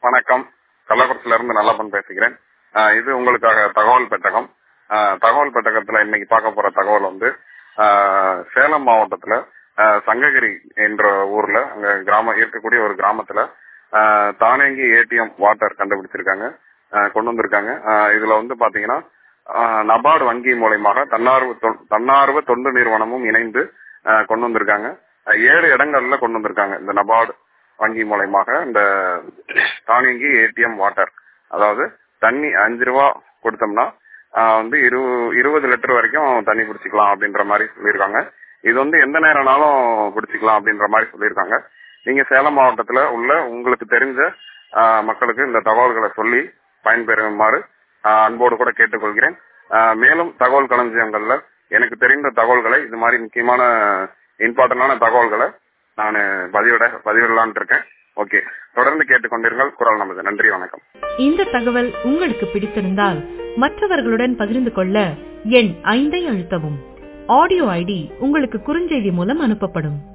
வணக்கம் கள்ளக்குறிச்சியில இருந்து நல்லப்பன் பேசுகிறேன் ஆஹ் இது உங்களுக்காக தகவல் பெட்டகம் ஆஹ் தகவல் பெட்டகத்துல இன்னைக்கு பார்க்க போற தகவல் வந்து ஆஹ் சேலம் மாவட்டத்துல ஆஹ் சங்ககிரி என்ற ஊர்ல அங்க கிராமம் இருக்கக்கூடிய ஒரு கிராமத்துல ஆஹ் தானியங்கி ஏடிஎம் வாட்டர் கண்டுபிடிச்சிருக்காங்க ஆஹ் கொண்டு வந்திருக்காங்க ஆஹ் இதுல வந்து பாத்தீங்கன்னா ஆஹ் நபார்டு வங்கி மூலயமாக தன்னார்வ தொ- தன்னார்வ தொண்டு நிறுவனமும் இணைந்து ஆஹ் கொண்டு வந்திருக்காங்க ஆஹ் ஏழு இடங்கள்ல கொண்டு வந்திருக்காங்க இந்த நபார்டு வங்கி மூலயமாக இந்த தானியங்கி ஏடிஎம் வாட்டர் அதாவது தண்ணி அஞ்சு ரூபா கொடுத்தோம்னா ஆஹ் வந்து இரு இருபது லிட்டர் வரைக்கும் தண்ணி குடிச்சிக்கலாம் அப்படின்ற மாதிரி சொல்லியிருக்காங்க இது வந்து எந்த நேரம்னாலும் குடிச்சிக்கலாம் அப்படின்ற மாதிரி சொல்லியிருக்காங்க நீங்க சேலம் மாவட்டத்துல உள்ள உங்களுக்கு தெரிஞ்ச ஆஹ் மக்களுக்கு இந்த தகவல்களை சொல்லி பயன்பெறுமாறு ஆஹ் அன்போடு கூட கேட்டுக்கொள்கிறேன் ஆஹ் மேலும் தகவல் களஞ்சியங்கள்ல எனக்கு தெரிந்த தகவல்களை இது மாதிரி முக்கியமான இம்பார்ட்டன்டான தகவல்களை நான் பதிவிட பதிவிடலான் இருக்கேன் ஓகே தொடர்ந்து கேட்டுக்கொண்டிருங்கள் குரல் நமது நன்றி வணக்கம் இந்த தகவல் உங்களுக்கு பிடித்திருந்தால் மற்றவர்களுடன் பகிர்ந்து கொள்ள எண் ஐந்தை அழுத்தவும் ஆடியோ ஐடி உங்களுக்கு குறுஞ்செய்தி மூலம் அனுப்பப்படும்